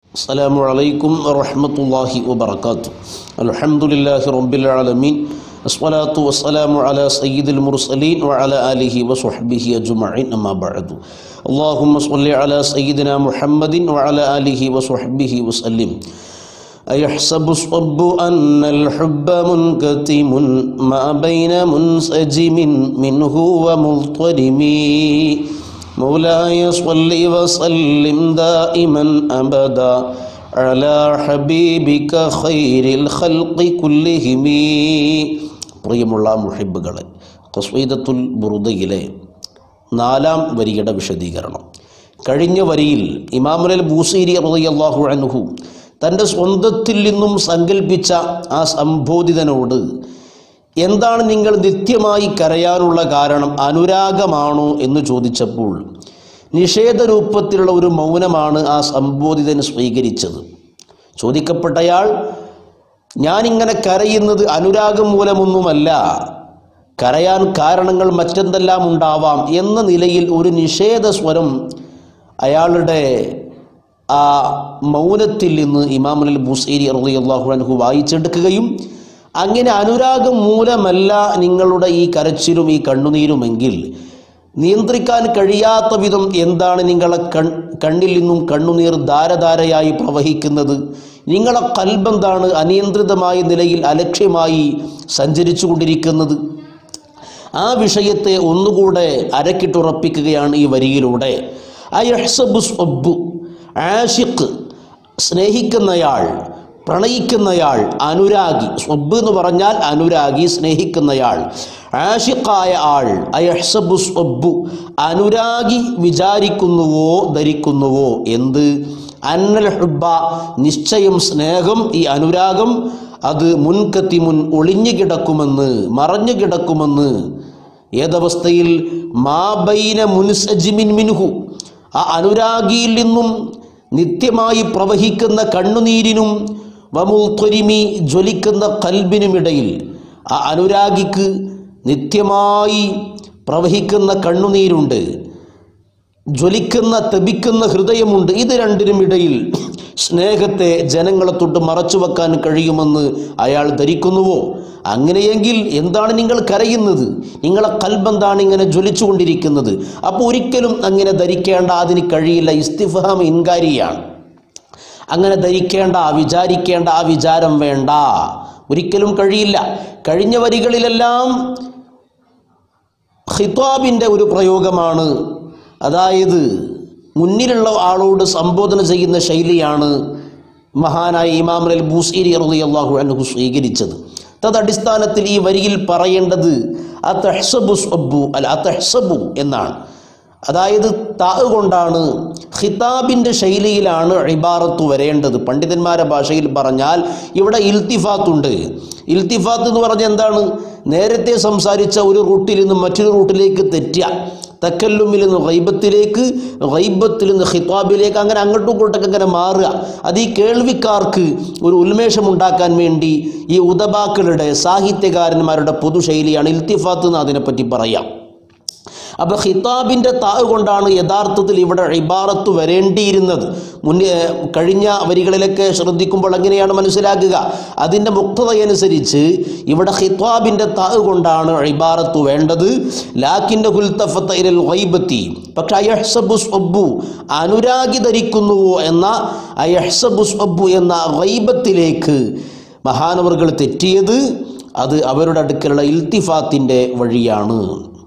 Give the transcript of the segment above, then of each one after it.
السلام عليكم ورحمة الله وبركاته الحمد لله رب العالمين الصلاة والسلام على سيد المرسلين وعلى آله وصحبه أجمعين أما بعد اللهم صل على سيدنا محمد وعلى آله وصحبه وسلم أيحسب الصب أن الحب منكتم ما بين منسجم منه ومضطرم مولاي صل وسلم دائما أبدا على حبيبك خير الخلق كلهم പ്രിയമുള്ള മുഹിബുകളെ കസ്വീദത്തുൽ ബുറുദയിലെ നാലാം വരിയുടെ വിശദീകരണം കഴിഞ്ഞ വരിയിൽ ഇമാമുൽ ബൂസീരി റളിയല്ലാഹു അൻഹു തൻ്റെ സ്വന്തത്തിൽ നിന്നും സങ്കല്പിച്ച ആ സംബോധിതനോട് എന്താണ് നിങ്ങൾ നിത്യമായി കരയാനുള്ള കാരണം അനുരാഗമാണോ എന്ന് ചോദിച്ചപ്പോൾ നിഷേധ രൂപത്തിലുള്ള ഒരു മൗനമാണ് ആ സംബോധിതൻ സ്വീകരിച്ചത് ചോദിക്കപ്പെട്ടയാൾ ഞാനിങ്ങനെ കരയുന്നത് അനുരാഗം മൂലമൊന്നുമല്ല കരയാൻ കാരണങ്ങൾ മറ്റെന്തെല്ലാം ഉണ്ടാവാം എന്ന നിലയിൽ ഒരു നിഷേധ സ്വരം അയാളുടെ ആ മൗനത്തിൽ നിന്ന് ഇമാമുൽ ബുസൈരി റളിയല്ലാഹു അൻഹു വായിച്ചെടുക്കുകയും അങ്ങനെ അനുരാഗം മൂലമല്ല നിങ്ങളുടെ ഈ കരച്ചിലും ഈ കണ്ണുനീരുമെങ്കിൽ നിയന്ത്രിക്കാൻ കഴിയാത്ത വിധം എന്താണ് നിങ്ങളെ കൺ കണ്ണിൽ നിന്നും കണ്ണുനീർ ധാരധാരയായി പ്രവഹിക്കുന്നത് നിങ്ങളെ കൽബെന്താണ് അനിയന്ത്രിതമായ നിലയിൽ അലക്ഷ്യമായി സഞ്ചരിച്ചു കൊണ്ടിരിക്കുന്നത് ആ വിഷയത്തെ ഒന്നുകൂടെ അരക്കിട്ടുറപ്പിക്കുകയാണ് ഈ വരിയിലൂടെ അയഹ്സബു സ്വബ്ബു ആഷിഖ് സ്നേഹിക്കുന്നയാൾ പ്രണയിക്കുന്നയാൾ അനുരാഗി സ്വബ് എന്ന് പറഞ്ഞാൽ അനുരാഗി സ്നേഹിക്കുന്നയാൾ ആഷിഖായ ആൾ അയഹ്സബു സ്വബ്ബു അനുരാഗി വിചാരിക്കുന്നുവോ ധരിക്കുന്നുവോ എന്ത് അന്നൽ ഹുബ നിശ്ചയം സ്നേഹം ഈ അനുരാഗം അത് മുൻകത്തി മുൻ ഒളിഞ്ഞു കിടക്കുമെന്ന് മറഞ്ഞു കിടക്കുമെന്ന് ഏതവസ്ഥയിൽ മാബൈന മുൻസജിമിൻ മിൻഹു ആ അനുരാഗിയിൽ നിന്നും നിത്യമായി പ്രവഹിക്കുന്ന കണ്ണുനീരിനും വമുൽത്തൊരിമി ജ്വലിക്കുന്ന കൽബിനുമിടയിൽ ആ അനുരാഗിക്ക് നിത്യമായി പ്രവഹിക്കുന്ന കണ്ണുനീരുണ്ട് ജ്വലിക്കുന്ന തപിക്കുന്ന ഹൃദയമുണ്ട് ഇത് രണ്ടിനും ഇടയിൽ സ്നേഹത്തെ ജനങ്ങളെ തൊട്ട് മറച്ചു വെക്കാൻ കഴിയുമെന്ന് അയാൾ ധരിക്കുന്നുവോ അങ്ങനെയെങ്കിൽ എന്താണ് നിങ്ങൾ കരയുന്നത് നിങ്ങളെ കൽബന്താണ് ഇങ്ങനെ ജ്വലിച്ചു കൊണ്ടിരിക്കുന്നത് അപ്പോൾ ഒരിക്കലും അങ്ങനെ ധരിക്കേണ്ട അതിന് കഴിയില്ല ഇസ്തിഫാം ഇൻകാരിയാണ് അങ്ങനെ ധരിക്കേണ്ട വിചാരിക്കേണ്ട ആ വിചാരം വേണ്ട ഒരിക്കലും കഴിയില്ല കഴിഞ്ഞ വരികളിലെല്ലാം ഖിത്വാബിൻ്റെ ഒരു പ്രയോഗമാണ് അതായത് മുന്നിലുള്ള ആളോട് സംബോധന ചെയ്യുന്ന ശൈലിയാണ് മഹാനായ ഇമാം അൽ ബൂസീരി റളിയല്ലാഹു അൻഹു സ്വീകരിച്ചത് തദടിസ്ഥാനത്തിൽ ഈ വരിയിൽ പറയേണ്ടത് അതഹ്സബു സ്വബ്ബു അല്ല അതഹ്സബു എന്നാണ് അതായത് താ കൊണ്ടാണ് ഖിതാബിൻ്റെ ശൈലിയിലാണ് ഇബാറത്ത് വരേണ്ടത് പണ്ഡിതന്മാരെ ഭാഷയിൽ പറഞ്ഞാൽ ഇവിടെ ഇൽത്തിഫാത്തുണ്ട് ഇൽത്തിഫാത്ത് എന്ന് പറഞ്ഞാൽ എന്താണ് നേരത്തെ സംസാരിച്ച ഒരു റൂട്ടിൽ നിന്ന് മറ്റൊരു റൂട്ടിലേക്ക് തെറ്റുക തക്കല്ലുമിൽ നിന്ന് ഗൈബത്തിലേക്ക് ഗൈബത്തിൽ നിന്ന് ഖിതാബിലേക്ക് അങ്ങനെ അങ്ങോട്ടും ഇങ്ങോട്ടൊക്കെ അങ്ങനെ മാറുക അത് ഈ കേൾവിക്കാർക്ക് ഒരു ഉന്മേഷം ഉണ്ടാക്കാൻ വേണ്ടി ഈ ഉദബാക്കളുടെ സാഹിത്യകാരന്മാരുടെ പൊതുശൈലിയാണ് ഇൽത്തിഫാത്ത് എന്ന് അതിനെപ്പറ്റി പറയാം അപ്പോൾ ഖിതാബിൻ്റെ താവ് കൊണ്ടാണ് യഥാർത്ഥത്തിൽ ഇവിടെ ഇബാറത്ത് വരേണ്ടിയിരുന്നത് മുന്നേ കഴിഞ്ഞ വരികളിലൊക്കെ ശ്രദ്ധിക്കുമ്പോൾ എങ്ങനെയാണ് മനസ്സിലാക്കുക അതിൻ്റെ മുക്തതയനുസരിച്ച് ഇവിടെ ഖിതാബിൻ്റെ താവ് കൊണ്ടാണ് ഇബാറത്ത് വേണ്ടത് ലാക്കിൻ്റെ ഹുൽത്തഫത്ത ഇരൽ വൈബത്തി പക്ഷെ അയഹ്സബു സ്വബ്ബു അനുരാഗി ധരിക്കുന്നുവോ എന്ന അയഹ്സബു സ്വബ്ബു എന്ന വൈബത്തിലേക്ക് മഹാനവറുകൾ തെറ്റിയത് അത് അവരുടെ അടുക്കലുള്ള ഇൽത്തിഫാത്തിൻ്റെ വഴിയാണ്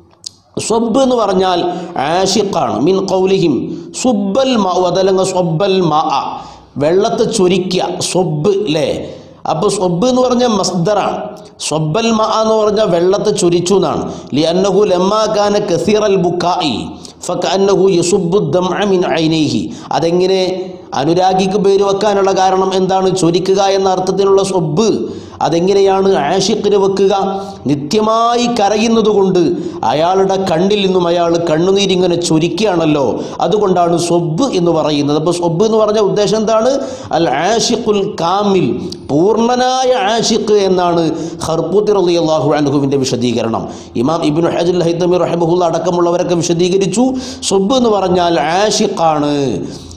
സ്വബ് എന്ന് പറഞ്ഞാൽ ആഷിഖാണ് മിൻ കൗലിഹിം സുബ്ബൽ മാ അതല്ലെങ്കിൽ സ്വബ്ബൽ മാ വെള്ളത്തെ ചൊരിക്കുക സ്വബ് അല്ലേ അപ്പോൾ സ്വബ് എന്ന് പറഞ്ഞാൽ മസ്ദറാണ് സ്വബ്ബൽ മാ എന്ന് പറഞ്ഞാൽ വെള്ളത്തെ ചൊരിച്ചു എന്നാണ് ലി അന്നഹു ലമ്മാക്കാന കസീർ അൽ ബുക്കായി ഫക്കന്നഹു യസുബു മിൻ ഐനൈഹി അതെങ്ങനെ അനുരാഗിക്ക് പേര് വെക്കാനുള്ള കാരണം എന്താണ് ചൊരിക്കുക എന്ന അർത്ഥത്തിലുള്ള സ്വബ് അതെങ്ങനെയാണ് ആഷിഖിന് വെക്കുക നിത്യമായി കരയുന്നത് കൊണ്ട് അയാളുടെ കണ്ണിൽ നിന്നും അയാൾ കണ്ണുനീരിങ്ങനെ ചൊരിക്കുകയാണല്ലോ അതുകൊണ്ടാണ് സ്വബ് എന്ന് പറയുന്നത് അപ്പോൾ സ്വബ് എന്ന് പറഞ്ഞ ഉദ്ദേശം എന്താണ് അൽ ആഷിഖുൽ കാമിൽ പൂർണ്ണനായ ആഷിഖ് എന്നാണ് ഹർപ്പൂത്തി റലി അള്ളാഹു അൻഹുവിൻ്റെ വിശദീകരണം ഇമാം ഇബിൻ ഹജുൽ ഹൈത്തമി റഹമുല്ല അടക്കമുള്ളവരൊക്കെ വിശദീകരിച്ചു സ്വബ് എന്ന് പറഞ്ഞാൽ ആഷിഖാണ്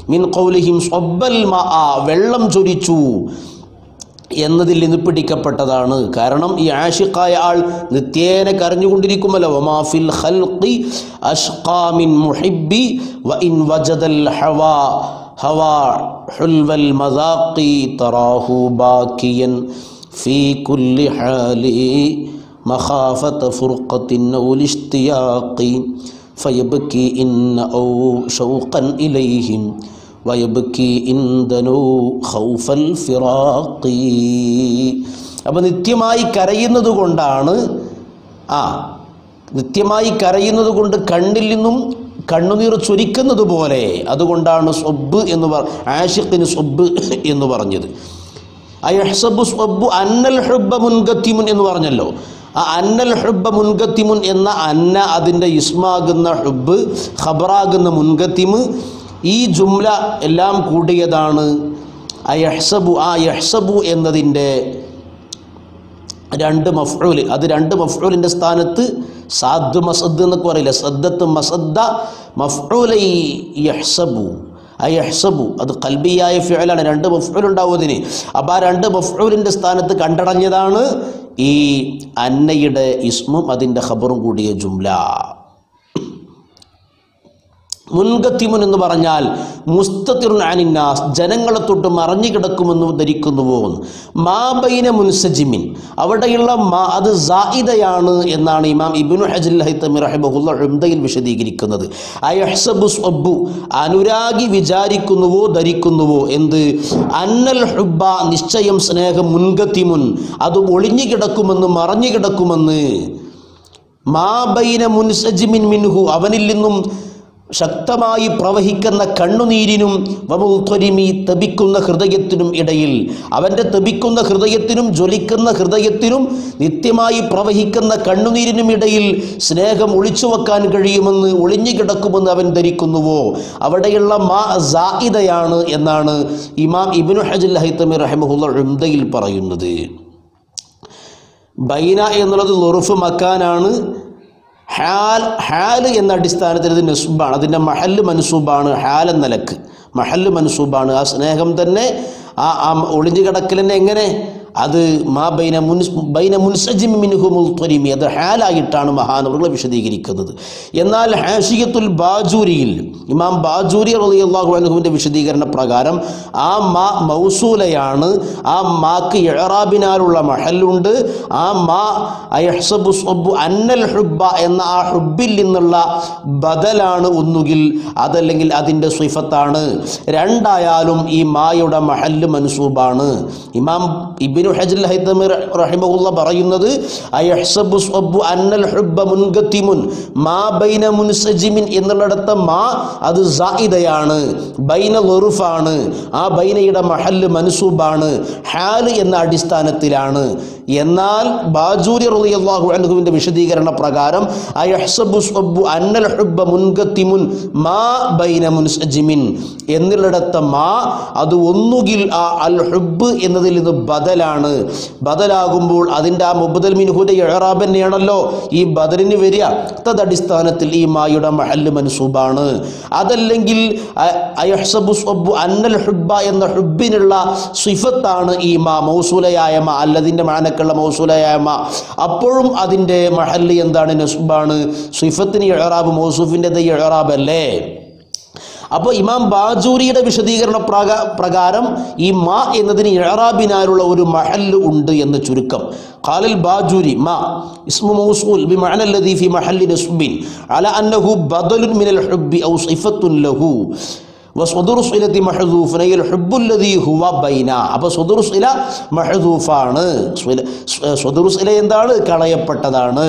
മിൻ കൗലിഹിം സ്വബ്ബൽ മാ വെള്ളം ചൊരിച്ചു എന്നതിൽ നിന്ന് പിടിക്കപ്പെട്ടതാണ് കാരണം ഈ ആഷിഖായ ആൾ നിത്യേന കരഞ്ഞുകൊണ്ടിരിക്കുമല്ലോ വമാഫിൽ ഖൽഖി അഷ്ഖാ മിൻ മുഹിബ്ബി വ ഇൻ വജദൽ ഹവാ ഹവാ ഹുൽവൽ മദാഖി തറാഹു ബാക്കിയൻ ഫീ കുല്ലി ഹാലി مخافة فرقة أو الاشتياق فيبكي إن أو شوقا إليهم വയബക്കി ഇന്ധനോ ഖൗഫൽ ഫിറാഖി അപ്പം നിത്യമായി കരയുന്നത് കൊണ്ടാണ് ആ നിത്യമായി കരയുന്നത് കൊണ്ട് കണ്ണിൽ നിന്നും കണ്ണുനീർ ചൊരിക്കുന്നത് പോലെ അതുകൊണ്ടാണ് സ്വബ് എന്ന് പറ ആഷിഖിന് സ്വബ് എന്ന് പറഞ്ഞത് അയഹ്സബു സ്വബ് അന്നൽ ഹുബ്ബ മുൻഗത്തിമുൻ എന്ന് പറഞ്ഞല്ലോ ആ അന്നൽ ഹുബ്ബ മുൻഗത്തിമുൻ എന്ന അന്ന അതിൻ്റെ ഇസ്മാകുന്ന ഹുബ് ഖബറാകുന്ന മുൻഗത്തിമ് ഈ ജുംല എല്ലാം കൂടിയതാണ് അയഹ്സബു ആ യഹ്സബു എന്നതിൻ്റെ രണ്ട് മഫ്ഊൽ അത് രണ്ട് മഫ്ഊലിൻ്റെ സ്ഥാനത്ത് സാദ് മസദ് എന്നൊക്കെ പറയില്ല സദ്ദത്ത് മസദ്ദ മഫ്ഊലൈ യഹ്സബു അയഹ്സബു അത് കൽബിയായ ഫിഅലാണ് രണ്ട് മഫ്ഊൽ ഉണ്ടാവും അതിന് അപ്പോൾ ആ രണ്ട് മഫ്ഊലിൻ്റെ സ്ഥാനത്ത് കണ്ടടഞ്ഞതാണ് ഈ അന്നയുടെ ഇസ്മും അതിൻ്റെ ഖബറും കൂടിയ ജുംല മുൻഗത്തിമുൻ എന്ന് പറഞ്ഞാൽ മുസ്തത്തിറുൻ അനിന്നാസ് ജനങ്ങളെ തൊട്ട് മറഞ്ഞു കിടക്കുമെന്ന് ധരിക്കുന്നുവോ മാബൈന മുൻസജിമിൻ അവിടെയുള്ള മാ അത് സായിദയാണ് എന്നാണ് ഇമാം ഇബിനു ഹജൽ ഹൈത്തമി റഹിബഹുല്ല ഹുംദയിൽ വിശദീകരിക്കുന്നത് അയഹ്സബു സ്വബ്ബു അനുരാഗി വിചാരിക്കുന്നുവോ ധരിക്കുന്നുവോ എന്ത് അന്നൽ ഹുബ്ബ നിശ്ചയം സ്നേഹം മുൻഗത്തിമുൻ അത് ഒളിഞ്ഞു കിടക്കുമെന്ന് മറഞ്ഞു കിടക്കുമെന്ന് മാബൈന മുൻസജിമിൻ മിൻഹു അവനിൽ നിന്നും ശക്തമായി പ്രവഹിക്കുന്ന കണ്ണുനീരിനും വമുത്വരിമി തപിക്കുന്ന ഹൃദയത്തിനും ഇടയിൽ അവൻ്റെ തപിക്കുന്ന ഹൃദയത്തിനും ജ്വലിക്കുന്ന ഹൃദയത്തിനും നിത്യമായി പ്രവഹിക്കുന്ന കണ്ണുനീരിനും ഇടയിൽ സ്നേഹം ഒളിച്ചു വെക്കാൻ കഴിയുമെന്ന് ഒളിഞ്ഞു കിടക്കുമെന്ന് അവൻ ധരിക്കുന്നുവോ അവിടെയുള്ള മാ സായിദയാണ് എന്നാണ് ഇമാം ഇബിനു ഹജുൽ ഹൈത്തമി റഹമുല്ല ഉംദയിൽ പറയുന്നത് ബൈന എന്നുള്ളത് ലൊറുഫ് മക്കാനാണ് ഹാൽ ഹാൽ എന്ന അടിസ്ഥാനത്തിൽ ഇത് നസുബാണ് അതിൻ്റെ മഹല്ല് മൻസൂബാണ് ഹാൽ എന്ന നിലക്ക് മഹല്ല് മൻസൂബാണ് ആ സ്നേഹം തന്നെ ആ ആ ഒളിഞ്ഞു കിടക്കലിനെ എങ്ങനെ അത് മാ ബൈന മുൻസ് ബൈന മുൻസജിമി മിൻഹു മുൽത്വരിമി അത് ഹാലായിട്ടാണ് മഹാനവറുകൾ വിശദീകരിക്കുന്നത് എന്നാൽ ഹാഷിയത്തുൽ ബാജൂരിയിൽ ഇമാം ബാജൂരി റളിയല്ലാഹു അൻഹുവിൻ്റെ വിശദീകരണ പ്രകാരം ആ മാ മൗസൂലയാണ് ആ മാക്ക് ഇഴറാബിനാലുള്ള മഹലുണ്ട് ആ മാ അയഹ്സബു സ്വബ്ബു അന്നൽ ഹുബ്ബ എന്ന ആ ഹുബിൽ നിന്നുള്ള ബദലാണ് ഒന്നുകിൽ അതല്ലെങ്കിൽ അതിൻ്റെ സ്വൈഫത്താണ് രണ്ടായാലും ഈ മായുടെ മഹല്ല് മൻസൂബാണ് ഇമാം ഇബിനു ഹജൽ ഹൈതമി റഹിമഹുല്ല പറയുന്നത് അയഹ്സബു സ്വബ്ബു അന്നൽ ഹുബ്ബ മുൻഗത്തിമുൻ മാ ബൈന മുൻസജിമിൻ എന്നുള്ളിടത്ത് മാ അത് സായിദയാണ് ബൈന ലൊറുഫാണ് ആ ബൈനയുടെ മഹല്ല് മൻസൂബാണ് ഹാല് എന്ന അടിസ്ഥാനത്തിലാണ് എന്നാൽ ബാജൂരി റളിയല്ലാഹു അൻഹുവിൻ്റെ വിശദീകരണ പ്രകാരം അയഹ്സബു സ്വബ്ബു അന്നൽ ഹുബ്ബ മുൻഗത്തിമുൻ മാ ബൈന മുൻസജിമിൻ എന്നുള്ളിടത്ത് മാ അത് ഒന്നുകിൽ ആ അൽ ഹുബ്ബ് എന്നതിൽ നിന്ന് ബദലാണ് ബദലാകുമ്പോൾ അതിൻ്റെ ആ മുബദൽ മിൻഹുയുടെ ഇഴറാബ് തന്നെയാണല്ലോ ഈ ബദലിന് വരിക തദടിസ്ഥാനത്തിൽ ഈ മായുടെ മഹല്ല് മൻസൂബാണ് അതല്ലെങ്കിൽ അ- അയഹ്സബു സ്വബ്ബു അന്നൽ ഹുബ്ബ എന്ന ഹുബിനുള്ള സിഫത്താണ് ഈ മാ മൗസൂലയായ മാ അല്ലതിൻ്റെ മാനക്കുള്ള മൗസൂലയായ മാ അപ്പോഴും അതിൻ്റെ മഹല്ല് എന്താണ് നസുബാണ് സിഫത്തിന് ഇഴറാബ് മൗസൂഫിൻ്റെ ഇഴറാബ് അല്ലേ അപ്പോൾ ഇമാം ബാജൂരിയുടെ വിശദീകരണ പ്രകാ പ്രകാരം ഈ മാ എന്നതിന് ഇഴറാബിനാലുള്ള ഒരു മഹല്ല് ഉണ്ട് എന്ന് ചുരുക്കം ഖാലൽ ബാജൂരി മാ ഇസ്മു മൗസൂൽ ബിമഅന الذي في محل نسب على انه بدل من الحب او صفه له വസ്വദുർ സിലത്തി മഹദൂഫിന ഈ ഹുബ്ബു الذي هو ബൈന അപ്പോൾ സ്വദുർ സില മഹദൂഫാണ് സ്വദുർ സില എന്താണ് കളയപ്പെട്ടതാണ്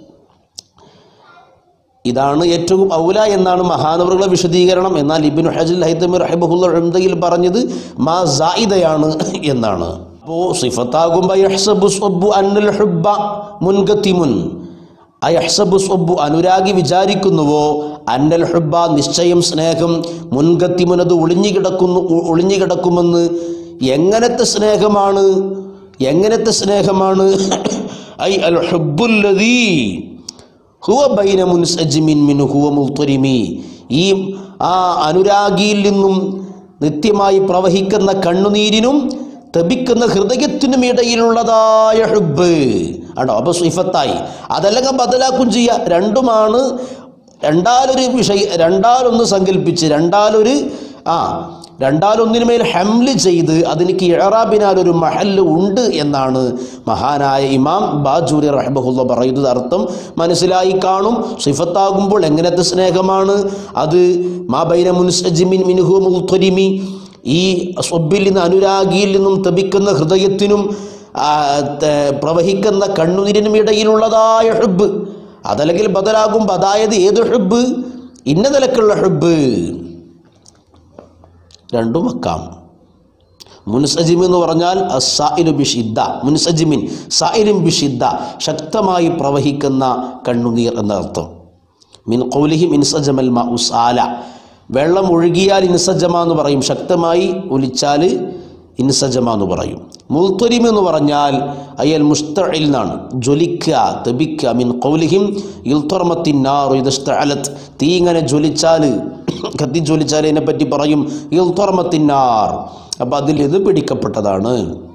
ഇതാണ് ഏറ്റവും ഔല എന്നാണ് മഹാനവറുകളുടെ വിശദീകരണം എന്നാൽ ഇബിൻ ഹജുൽ ഹൈത്തമി റഹിബഹുല്ല ഉംദയിൽ പറഞ്ഞത് മാ സായിദയാണ് എന്നാണ് അപ്പോൾ സിഫത്താകുമ്പോൾ യഹ്സബു സ്വബ്ബു അന്നൽ ഹുബ്ബ മുൻഗത്തിമുൻ അയഹ്സബു സ്വബ്ബു അനുരാഗി വിചാരിക്കുന്നുവോ അന്നൽ ഹുബ്ബ നിശ്ചയം സ്നേഹം മുൻഗത്തിമുനത് ഒളിഞ്ഞു കിടക്കുന്നു ഒ- ഒളിഞ്ഞു കിടക്കുമെന്ന് എങ്ങനത്തെ സ്നേഹമാണ് എങ്ങനത്തെ സ്നേഹമാണ് ഐ അൽ ഹുബ്ബുല്ലദീ ഹുവ ബൈന മുൻസജിമിൻ മിൻ ഹുവ മുൽത്തരിമി ഈ ആ അനുരാഗിയിൽ നിന്നും നിത്യമായി പ്രവഹിക്കുന്ന കണ്ണുനീരിനും തപിക്കുന്ന ഹൃദയത്തിനും ഇടയിലുള്ളതായ ഹുബ് ആണോ അപ്പൊ സിഫത്തായി അതല്ലെങ്കിൽ ബദലാക്കും ചെയ്യുക രണ്ടുമാണ് രണ്ടാലൊരു വിഷയ രണ്ടാലൊന്ന് സങ്കല്പിച്ച് രണ്ടാലൊരു ആ രണ്ടാലൊന്നിനുമേൽ ഹംല് ചെയ്ത് അതിനിക്ക് ഇഴറാബിനാൽ ഒരു മഹല്ല് ഉണ്ട് എന്നാണ് മഹാനായ ഇമാം ബാജൂരി റഹ്ബഹുല്ല പറയുന്നത് അർത്ഥം മനസ്സിലായി കാണും സിഫത്താകുമ്പോൾ എങ്ങനത്തെ സ്നേഹമാണ് അത് മാ ബൈന മുൻസജിമിൻ മിനുഹു മുൽത്തൊരിമി ഈ സ്വബിൽ നിന്ന് അനുരാഗിയിൽ നിന്നും തപിക്കുന്ന ഹൃദയത്തിനും ആ, ത- പ്രവഹിക്കുന്ന കണ്ണുനീരിനും ഇടയിലുള്ളതായ ഹുബ് അതല്ലെങ്കിൽ ബദലാകുമ്പോൾ അതായത് ഏത് ഹുബ് ഇന്ന നിലക്കുള്ള ഹുബ് രണ്ടും വെക്കാം മുൻസജിം എന്ന് പറഞ്ഞാൽ സായിലു ബിഷിദ്ദ മുൻസജിമിൻ സായിലും ബിഷിദ്ദ ശക്തമായി പ്രവഹിക്കുന്ന കണ്ണുനീർ എന്നർത്ഥം മിൻ കൗലിഹി ഇൻസജമൽ മ ഉസാല വെള്ളം ഒഴുകിയാൽ ഇൻസജമ എന്ന് പറയും ശക്തമായി ഒലിച്ചാൽ ഇൻസജമ എന്ന് പറയും മുൽത്വരിം എന്ന് പറഞ്ഞാൽ അയ്യൽ മുസ്തഇൽ എന്നാണ് ജ്വലിക്കുക തെബിക്കുക മിൻ കൗലിഹിം ഇൽത്തുറമത്തിന്നാറു ഇതസ്തഅലത്ത് തീ ഇങ്ങനെ ജ്വലിച്ചാൽ കത്തി ജ്വലിച്ചാൽ അതിനെപ്പറ്റി പറയും ഇൽത്തുറമത്തിന്നാർ അപ്പം അതിൽ ഇത് പിടിക്കപ്പെട്ടതാണ്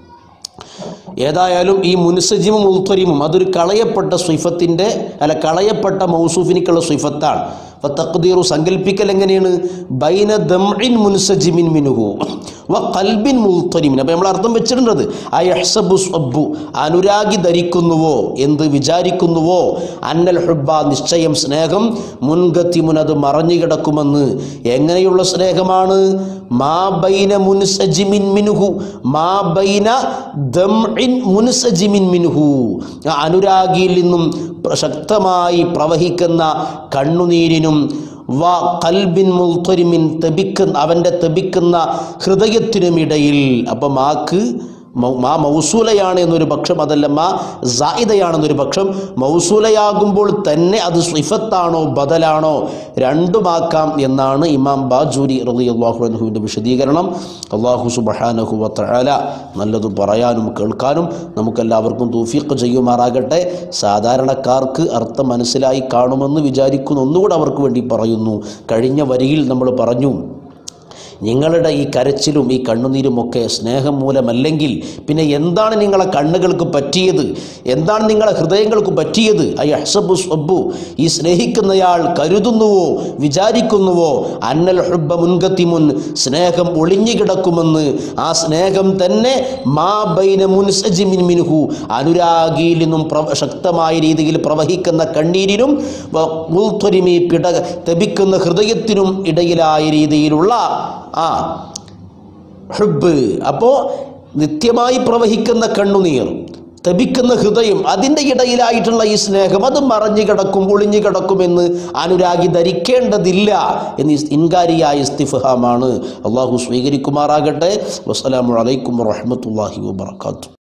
ഏതായാലും ഈ മുൻസജിമും ഉൾത്വരിമും അതൊരു കളയപ്പെട്ട സ്വൈഫത്തിൻ്റെ അല്ല കളയപ്പെട്ട മൗസൂഫിനിക്കുള്ള സ്വൈഫത്താണ് അപ്പോൾ തക്തീറു സങ്കല്പിക്കൽ എങ്ങനെയാണ് ബൈന ദംഇൻ മുൻസജിമിൻ മിനുഹു വ കൽബിൻ മുൽത്വരിമിൻ അപ്പോൾ നമ്മൾ അർത്ഥം വെച്ചിട്ടുണ്ടത് അയഹ്സബു സ്വബ്ബു അനുരാഗി ധരിക്കുന്നുവോ എന്ത് വിചാരിക്കുന്നുവോ അന്നൽ ഹുബ്ബ നിശ്ചയം സ്നേഹം മുൻഗത്തിമുൻ അത് മറഞ്ഞു കിടക്കുമെന്ന് എങ്ങനെയുള്ള സ്നേഹമാണ് മാ ബൈന മുൻസജിമിൻ മിനുഹു മാ ബൈന ദംഇൻ മുൻസജിമിൻ മിനുഹു ആ അനുരാഗിയിൽ നിന്നും പ്ര- ശക്തമായി പ്രവഹിക്കുന്ന കണ്ണുനീരിനും വ കൽബിൻ മുൽത്തൊരിമിൻ തെബിക്കുന്ന അവൻ്റെ തെബിക്കുന്ന ഹൃദയത്തിനുമിടയിൽ അപ്പം മാക്ക് മൗ- മാ മൗസൂലയാണ് എന്നൊരു പക്ഷം അതല്ല മാ സായിദയാണെന്നൊരു പക്ഷം മൗസൂലയാകുമ്പോൾ തന്നെ അത് സ്വിഫത്താണോ ബദലാണോ രണ്ടുമാക്കാം എന്നാണ് ഇമാം ബാജൂരി റലി അള്ളാഹു അൻഹുവിൻ്റെ വിശദീകരണം അള്ളാഹു സുബഹാനഹു വത്തആല നല്ലത് പറയാനും കേൾക്കാനും നമുക്കെല്ലാവർക്കും തൂഫീഖ് ചെയ്യുമാറാകട്ടെ സാധാരണക്കാർക്ക് അർത്ഥം മനസ്സിലായി കാണുമെന്ന് വിചാരിക്കുന്നു ഒന്നുകൂടെ അവർക്ക് വേണ്ടി പറയുന്നു കഴിഞ്ഞ വരിയിൽ നമ്മൾ പറഞ്ഞു നിങ്ങളുടെ ഈ കരച്ചിലും ഈ കണ്ണുനീരുമൊക്കെ സ്നേഹം മൂലമല്ലെങ്കിൽ പിന്നെ എന്താണ് നിങ്ങളെ കണ്ണുകൾക്ക് പറ്റിയത് എന്താണ് നിങ്ങളെ ഹൃദയങ്ങൾക്ക് പറ്റിയത് ഐ അഹ്സബു സ്വബ്ബു ഈ സ്നേഹിക്കുന്നയാൾ കരുതുന്നുവോ വിചാരിക്കുന്നുവോ അന്നൽ ഹുബ്ബ മുൻകത്തിമുൻ സ്നേഹം ഒളിഞ്ഞു കിടക്കുമെന്ന് ആ സ്നേഹം തന്നെ മാ ബൈന മുൻസജിമിൻ മിൻഹു അനുരാഗിയിൽ നിന്നും പ്രവ ശക്തമായ രീതിയിൽ പ്രവഹിക്കുന്ന കണ്ണീരിനും വ- മുൾത്വരിമി പിട തെബിക്കുന്ന ഹൃദയത്തിനും ഇടയിലായ രീതിയിലുള്ള ആ ഹുബ് അപ്പോൾ നിത്യമായി പ്രവഹിക്കുന്ന കണ്ണുനീർ തപിക്കുന്ന ഹൃദയം അതിൻ്റെ ഇടയിലായിട്ടുള്ള ഈ സ്നേഹം അത് മറഞ്ഞു കിടക്കും ഒളിഞ്ഞു കിടക്കുമെന്ന് അനുരാഗി ധരിക്കേണ്ടതില്ല എന്ന് ഈ ഇൻകാരിയായ ഇസ്തിഫഹാമാണ് അള്ളാഹു സ്വീകരിക്കുമാറാകട്ടെ വസ്സലാമു അലൈക്കും വറഹ്മത്തുള്ളാഹി വബർക്കാത്തു